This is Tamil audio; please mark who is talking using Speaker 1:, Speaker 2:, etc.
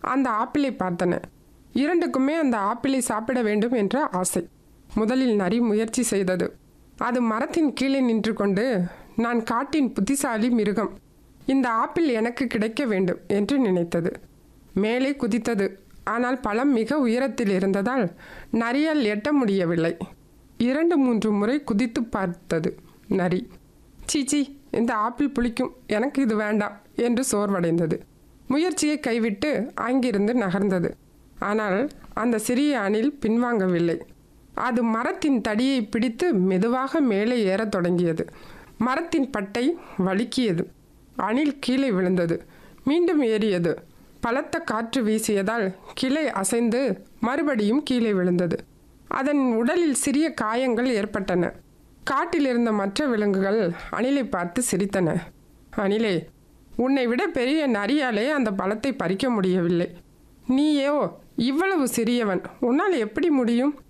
Speaker 1: அந்த ஆப்பிளை பார்த்தன இரண்டுக்குமே அந்த ஆப்பிளை சாப்பிட வேண்டும் என்ற ஆசை முதலில் நரி முயற்சி செய்தது அது மரத்தின் கீழே நின்று கொண்டு நான் காட்டின் புத்திசாலி மிருகம் இந்த ஆப்பிள் எனக்கு கிடைக்க வேண்டும் என்று நினைத்தது மேலே குதித்தது ஆனால் பழம் மிக உயரத்தில் இருந்ததால் நரியால் எட்ட முடியவில்லை இரண்டு மூன்று முறை குதித்து பார்த்தது நரி சீச்சி இந்த ஆப்பிள் புளிக்கும் எனக்கு இது வேண்டாம் என்று சோர்வடைந்தது முயற்சியை கைவிட்டு அங்கிருந்து நகர்ந்தது ஆனால் அந்த சிறிய அணில் பின்வாங்கவில்லை அது மரத்தின் தடியை பிடித்து மெதுவாக மேலே ஏறத் தொடங்கியது மரத்தின் பட்டை வழுக்கியது அணில் கீழே விழுந்தது மீண்டும் ஏறியது பலத்த காற்று வீசியதால் கிளை அசைந்து மறுபடியும் கீழே விழுந்தது அதன் உடலில் சிறிய காயங்கள் ஏற்பட்டன காட்டில் இருந்த மற்ற விலங்குகள் அணிலை பார்த்து சிரித்தன அணிலே உன்னை விட பெரிய நரியாலே அந்த பழத்தை பறிக்க முடியவில்லை நீயோ இவ்வளவு சிறியவன் உன்னால் எப்படி முடியும்